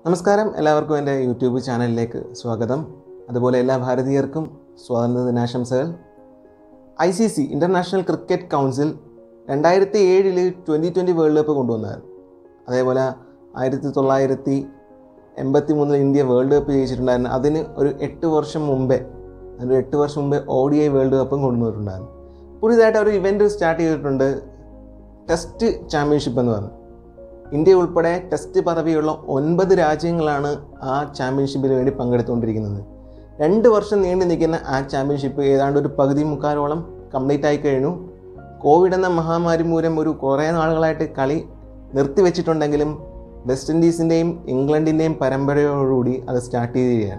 നമസ്കാരം എല്ലാവർക്കും എൻ്റെ യൂട്യൂബ് ചാനലിലേക്ക് സ്വാഗതം അതുപോലെ എല്ലാ ഭാരതീയർക്കും സ്വാതന്ത്ര്യ ദിനാശംസകൾ I C C international cricket council രണ്ടായിരത്തി ഏഴിൽ ട്വൻ്റി ട്വൻ്റി വേൾഡ് കപ്പ് കൊണ്ടുവന്നായിരുന്നു അതേപോലെ ആയിരത്തി തൊള്ളായിരത്തി എൺപത്തി മൂന്നിൽ ഇന്ത്യ വേൾഡ് കപ്പ് ജയിച്ചിട്ടുണ്ടായിരുന്നു അതിന് ഒരു എട്ട് വർഷം മുമ്പേ അതിന് എട്ട് വർഷം മുമ്പേ ഒ ഡി ഐ വേൾഡ് കപ്പും കൊണ്ടുവന്നിട്ടുണ്ടായിരുന്നു പുതിയതായിട്ട് ഒരു ഇവൻറ്റ് സ്റ്റാർട്ട് ചെയ്തിട്ടുണ്ട് ടെസ്റ്റ് ചാമ്പ്യൻഷിപ്പ് എന്ന് പറഞ്ഞു ഇന്ത്യ ഉൾപ്പെടെ ടെസ്റ്റ് പദവിയുള്ള ഒൻപത് രാജ്യങ്ങളാണ് ആ ചാമ്പ്യൻഷിപ്പിന് വേണ്ടി പങ്കെടുത്തുകൊണ്ടിരിക്കുന്നത് രണ്ട് വർഷം നീണ്ടു നിൽക്കുന്ന ആ ചാമ്പ്യൻഷിപ്പ് ഏതാണ്ട് ഒരു പകുതി മുക്കാലോളം കംപ്ലീറ്റ് ആയി കഴിഞ്ഞു കോവിഡ് എന്ന മഹാമാരി മൂലം ഒരു കുറേ നാളുകളായിട്ട് കളി നിർത്തിവെച്ചിട്ടുണ്ടെങ്കിലും വെസ്റ്റ് ഇൻഡീസിൻ്റെയും ഇംഗ്ലണ്ടിൻ്റെയും പരമ്പരയോടുകൂടി അത് സ്റ്റാർട്ട് ചെയ്യുകയാണ്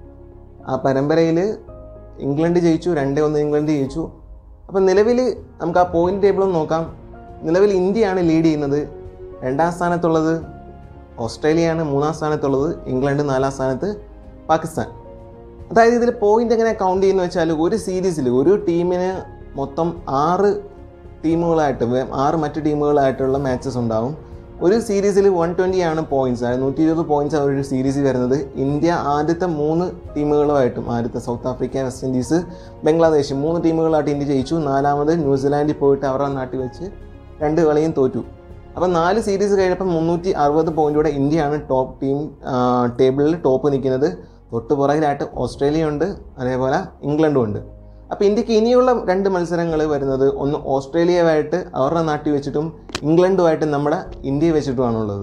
ആ പരമ്പരയിൽ ഇംഗ്ലണ്ട് ജയിച്ചു രണ്ടേ ഒന്ന് ഇംഗ്ലണ്ട് ജയിച്ചു അപ്പം നിലവിൽ നമുക്ക് ആ പോയിന്റ് ടേബിളും നോക്കാം നിലവിൽ ഇന്ത്യയാണ് ലീഡ് ചെയ്യുന്നത് രണ്ടാം സ്ഥാനത്തുള്ളത് ഓസ്ട്രേലിയയാണ് മൂന്നാം സ്ഥാനത്തുള്ളത് ഇംഗ്ലണ്ട് നാലാം സ്ഥാനത്ത് പാകിസ്ഥാൻ അതായത് ഇതിൽ പോയിന്റ് എങ്ങനെ കൗണ്ട് ചെയ്യുന്ന വെച്ചാൽ ഒരു സീരീസിൽ ഒരു ടീമിന് മൊത്തം ആറ് ടീമുകളായിട്ട് വേ- ആറ് മറ്റ് ടീമുകളായിട്ടുള്ള മാച്ചസ് ഉണ്ടാവും ഒരു സീരീസിൽ വൺ ട്വൻറ്റി ആണ് പോയിന്റ്സ് അതായത് നൂറ്റി ഇരുപത് പോയിന്റ്സ് ഒരു സീരീസിൽ വരുന്നത് ഇന്ത്യ ആദ്യത്തെ മൂന്ന് ടീമുകളുമായിട്ടും ആദ്യത്തെ South Africa West Indies Bangladesh മൂന്ന് ടീമുകളായിട്ട് ഇന്ത്യ ജയിച്ചു നാലാമത് ന്യൂസിലാൻഡിൽ പോയിട്ട് അവരുടെ നാട്ടിൽ വെച്ച് രണ്ട് കളിയും തോറ്റു അപ്പം നാല് സീരീസ് കഴിഞ്ഞപ്പോൾ മുന്നൂറ്റി അറുപത് പോയിന്റോടെ ഇന്ത്യയാണ് ടോപ്പ് ടീം ടേബിളിൽ ടോപ്പ് നിൽക്കുന്നത് തൊട്ട് പുറകിലായിട്ട് ഓസ്ട്രേലിയ ഉണ്ട് അതേപോലെ ഇംഗ്ലണ്ടും ഉണ്ട് അപ്പോൾ ഇന്ത്യക്ക് ഇനിയുള്ള രണ്ട് മത്സരങ്ങൾ വരുന്നത് ഒന്ന് ഓസ്ട്രേലിയയുമായിട്ട് അവരുടെ നാട്ടിൽ വെച്ചിട്ടും ഇംഗ്ലണ്ടുമായിട്ട് നമ്മുടെ ഇന്ത്യയെ വെച്ചിട്ടുമാണുള്ളത്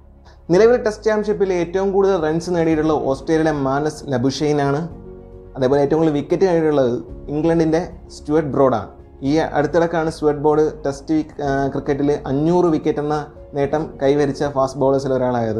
നിലവിൽ ടെസ്റ്റ് ചാമ്പ്യൻഷിപ്പിൽ ഏറ്റവും കൂടുതൽ റൺസ് നേടിയിട്ടുള്ള ഓസ്ട്രേലിയയിലെ മാനസ് ലബുഷൈനാണ് അതേപോലെ ഏറ്റവും കൂടുതൽ വിക്കറ്റ് നേടിയിട്ടുള്ളത് ഇംഗ്ലണ്ടിൻ്റെ സ്റ്റുവർട്ട് ബ്രോഡാണ് ഈ അടുത്തിടക്കാണ് സ്റ്റുവർട്ട് ബോർഡ് ടെസ്റ്റ് ക്രിക്കറ്റിൽ അഞ്ഞൂറ് വിക്കറ്റ് എന്ന നേട്ടം കൈവരിച്ച ഫാസ്റ്റ് ബോളേഴ്സിൽ ഒരാളായത്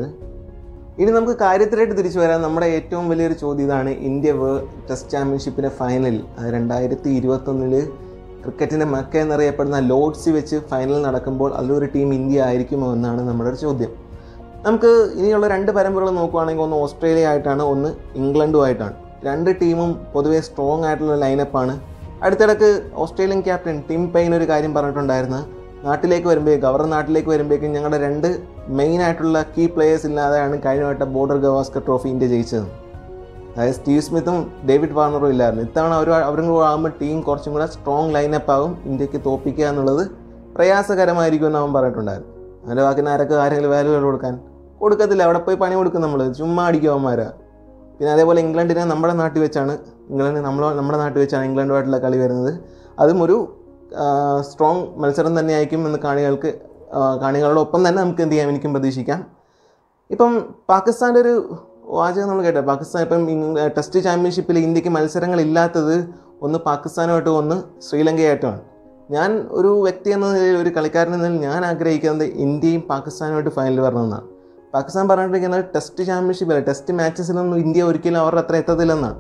ഇനി നമുക്ക് കാര്യത്തിലായിട്ട് തിരിച്ചു വരാം നമ്മുടെ ഏറ്റവും വലിയൊരു ചോദ്യം ഇതാണ് ഇന്ത്യ വേ ടെസ്റ്റ് ചാമ്പ്യൻഷിപ്പിൻ്റെ ഫൈനൽ അത് രണ്ടായിരത്തി ഇരുപത്തൊന്നില് ക്രിക്കറ്റിൻ്റെ മക്ക എന്നറിയപ്പെടുന്ന ലോഡ്സി വെച്ച് ഫൈനൽ നടക്കുമ്പോൾ അതിലൊരു ടീം ഇന്ത്യ ആയിരിക്കുമോ എന്നാണ് നമ്മുടെ ഒരു ചോദ്യം നമുക്ക് ഇനിയുള്ള രണ്ട് പരമ്പരകൾ നോക്കുവാണെങ്കിൽ ഒന്ന് ഓസ്ട്രേലിയ ആയിട്ടാണ് ഒന്ന് ഇംഗ്ലണ്ടുമായിട്ടാണ് രണ്ട് ടീമും പൊതുവേ സ്ട്രോങ് ആയിട്ടുള്ള ലൈനപ്പാണ് അടുത്തിടക്ക് ഓസ്ട്രേലിയൻ ക്യാപ്റ്റൻ ടിം പെയിൻ ഒരു കാര്യം പറഞ്ഞിട്ടുണ്ടായിരുന്നു നാട്ടിലേക്ക് വരുമ്പോഴേക്കും അവരുടെ നാട്ടിലേക്ക് വരുമ്പോഴേക്കും ഞങ്ങളുടെ രണ്ട് മെയിൻ ആയിട്ടുള്ള കീ പ്ലേയേഴ്സ് ഇല്ലാതെയാണ് കഴിഞ്ഞ വട്ടം ബോർഡർ ഗവാസ്കർ ട്രോഫി ഇന്ത്യ ജയിച്ചത് അതായത് സ്റ്റീവ് സ്മിത്തും ഡേവിഡ് വാർണറും ഇല്ലായിരുന്നു ഇത്തവണ അവർ അവരും കൂടെ ആകുമ്പോൾ ടീം കുറച്ചും കൂടെ സ്ട്രോങ് ലൈനപ്പ് ആകും ഇന്ത്യക്ക് തോപ്പിക്കുക എന്നുള്ളത് പ്രയാസകരമായിരിക്കും എന്ന് അവൻ പറഞ്ഞിട്ടുണ്ടായിരുന്നു അവൻ്റെ വാക്കിന് ആരൊക്കെ ആരെങ്കിലും വാല്യൂ കൊടുക്കാൻ കൊടുക്കത്തില്ല അവിടെ പോയി പണി കൊടുക്കും നമ്മൾ ചുമ്മാ അടിക്കും അവന്മാരാ പിന്നെ അതേപോലെ ഇംഗ്ലണ്ടിനെ നമ്മുടെ നാട്ടിൽ വെച്ചാണ് ഇംഗ്ലണ്ട് നമ്മൾ നമ്മുടെ നാട്ടിൽ വെച്ചാണ് ഇംഗ്ലണ്ടുമായിട്ടുള്ള കളി വരുന്നത് അതും ഒരു സ്ട്രോങ് മത്സരം തന്നെയായിരിക്കും എന്ന് കാണികൾക്ക് ആ, കാണികളോടൊപ്പം തന്നെ നമുക്ക് എന്ത് ചെയ്യാം എനിക്കും പ്രതീക്ഷിക്കാം ഇപ്പം പാകിസ്ഥാൻ്റെ ഒരു വാചകം നമ്മൾ കേട്ടോ പാകിസ്ഥാൻ ഇപ്പം ഇംഗ് ടെസ്റ്റ് ചാമ്പ്യൻഷിപ്പിൽ ഇന്ത്യക്ക് മത്സരങ്ങൾ ഇല്ലാത്തത് ഒന്ന് പാകിസ്ഥാനുമായിട്ടും ഒന്ന് ശ്രീലങ്കയായിട്ടുമാണ് ഞാൻ ഒരു വ്യക്തി എന്ന നിലയിൽ ഒരു കളിക്കാരൻ എന്ന നിലയിൽ ഞാൻ ആഗ്രഹിക്കുന്നത് ഇന്ത്യയും പാകിസ്ഥാനുമായിട്ട് ഫൈനൽ വരണമെന്നാണ് പാകിസ്ഥാൻ പറഞ്ഞിരിക്കുന്നത് ടെസ്റ്റ് ചാമ്പ്യൻഷിപ്പില്ല ടെസ്റ്റ് മാച്ചസിലൊന്നും ഇന്ത്യ ഒരിക്കലും അവരുടെ അത്ര എത്തത്തില്ലെന്നാണ്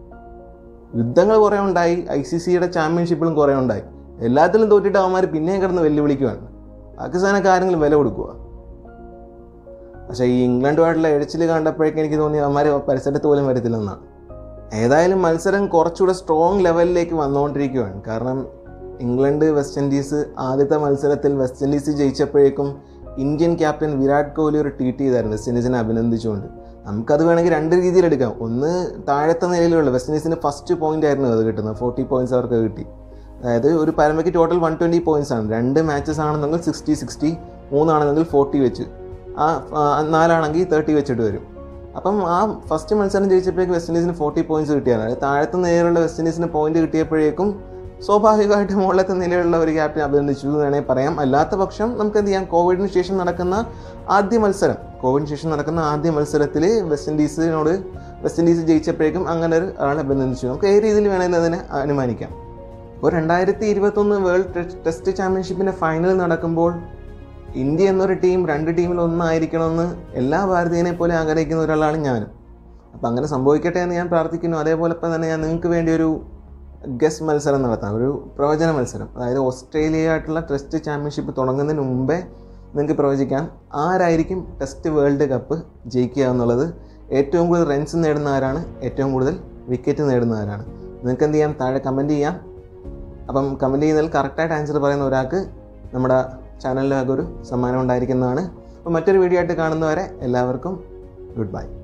യുദ്ധങ്ങൾ കുറേ ഉണ്ടായി ഐ സി സിയുടെ ചാമ്പ്യൻഷിപ്പിലും കുറേ ഉണ്ടായി എല്ലാത്തിലും തോറ്റിട്ട് അവന്മാർ പിന്നെയും കിടന്ന് വെല്ലുവിളിക്കുകയാണ് പാകിസ്ഥാനൊക്കെ ആരെങ്കിലും വില കൊടുക്കുക പക്ഷേ ഈ ഇംഗ്ലണ്ടുമായിട്ടുള്ള എഴിച്ചിൽ കണ്ടപ്പോഴേക്കും എനിക്ക് തോന്നി അവന്മാർ പരിസരത്ത് പോലും വരത്തില്ലെന്നാണ് ഏതായാലും മത്സരം കുറച്ചുകൂടെ സ്ട്രോങ് ലെവലിലേക്ക് വന്നുകൊണ്ടിരിക്കുകയാണ് കാരണം ഇംഗ്ലണ്ട് വെസ്റ്റ് ഇൻഡീസ് ആദ്യത്തെ മത്സരത്തിൽ വെസ്റ്റ് ഇൻഡീസ് ജയിച്ചപ്പോഴേക്കും ഇന്ത്യൻ ക്യാപ്റ്റൻ വിരാട് കോഹ്ലി ഒരു ട്വീറ്റ് ചെയ്തായിരുന്നു വെസ്റ്റ് ഇൻഡീസിനെ അഭിനന്ദിച്ചുകൊണ്ട് നമുക്കത് വേണമെങ്കിൽ രണ്ട് രീതിയിൽ എടുക്കാം ഒന്ന് താഴത്തെ നിലയിലുള്ള വെസ്റ്റ് ഇൻഡീസിന് ഫസ്റ്റ് പോയിന്റ് ആയിരുന്നു അത് കിട്ടുന്നത് ഫോർട്ടി പോയിന്റ്സ് അവർക്ക് കിട്ടി അതായത് ഒരു പരമ്പരയ്ക്ക് ടോട്ടൽ വൺ ട്വൻറ്റി പോയിന്റ്സ് ആണ് രണ്ട് മാച്ചസ് ആണെന്നെങ്കിൽ സിക്സ്റ്റി സിക്സ്റ്റി മൂന്നാണെന്നെങ്കിൽ ഫോർട്ടി വെച്ച് ആ ആ, നാലാണെങ്കിൽ തേർട്ടി വെച്ചിട്ട് വരും അപ്പം ആ ഫസ്റ്റ് മത്സരം ജയിച്ചപ്പോഴേക്കും വെസ്റ്റ് ഇൻഡീസിന് ഫോർട്ടി പോയിന്റ്സ് കിട്ടിയാണ് അതായത് താഴത്തെ നിലയിലുള്ള വെസ്റ്റ് ഇൻഡീസിന് പോയിന്റ് കിട്ടിയപ്പോഴേക്കും സ്വാഭാവികമായിട്ടും മുകളിലത്തെ നിലയിലുള്ള ഒരു ക്യാപ്റ്റൻ അഭിനന്ദിച്ചു എന്ന് വേണമെങ്കിൽ പറയാം അല്ലാത്ത പക്ഷം നമുക്ക് എന്ത് ചെയ്യാം കോവിഡിന് ശേഷം നടക്കുന്ന ആദ്യ മത്സരം കോവിഡിന് ശേഷം നടക്കുന്ന ആദ്യ മത്സരത്തിൽ വെസ്റ്റ് ഇൻഡീസിനോട് വെസ്റ്റ് ഇൻഡീസ് ജയിച്ചപ്പോഴേക്കും അങ്ങനെ ഒരു ആളെ അഭിനന്ദിച്ചു നമുക്ക് ഏത് രീതിയിൽ വേണമെങ്കിൽ അതിനെ അനുമാനിക്കാം ഇപ്പോൾ രണ്ടായിരത്തി ഇരുപത്തൊന്ന് വേൾഡ് ടെസ്റ്റ് ചാമ്പ്യൻഷിപ്പിൻ്റെ ഫൈനൽ നടക്കുമ്പോൾ ഇന്ത്യ എന്നൊരു ടീം രണ്ട് ടീമിൽ ഒന്നായിരിക്കണമെന്ന് എല്ലാ ഭാരതീയനെ പോലെ ആഗ്രഹിക്കുന്ന ഒരാളാണ് ഞാനും അപ്പോൾ അങ്ങനെ സംഭവിക്കട്ടെ എന്ന് ഞാൻ പ്രാർത്ഥിക്കുന്നു അതേപോലെ ഇപ്പം തന്നെ ഞാൻ നിങ്ങൾക്ക് വേണ്ടി ഒരു ഗസ് മത്സരം നടത്താം ഒരു പ്രവചന മത്സരം അതായത് ഓസ്ട്രേലിയയായിട്ടുള്ള ടെസ്റ്റ് ചാമ്പ്യൻഷിപ്പ് തുടങ്ങുന്നതിന് മുമ്പേ നിങ്ങൾക്ക് പ്രവചിക്കാം ആരായിരിക്കും ടെസ്റ്റ് വേൾഡ് കപ്പ് ജയിക്കുക എന്നുള്ളത് ഏറ്റവും കൂടുതൽ റൺസ് നേടുന്ന ആരാണ് ഏറ്റവും കൂടുതൽ വിക്കറ്റ് നേടുന്ന ആരാണ് നിങ്ങൾക്ക് എന്ത് ചെയ്യാം താഴെ കമൻറ്റ് ചെയ്യാം അപ്പം കമൻറ്റ് ചെയ്യുന്നതിൽ കറക്റ്റായിട്ട് ആൻസർ പറയുന്ന ഒരാൾക്ക് നമ്മുടെ ചാനലിലൊക്കെ ഒരു സമ്മാനം ഉണ്ടായിരിക്കുന്നതാണ് അപ്പോൾ മറ്റൊരു വീഡിയോ ആയിട്ട് കാണുന്നവരെ എല്ലാവർക്കും ഗുഡ് ബൈ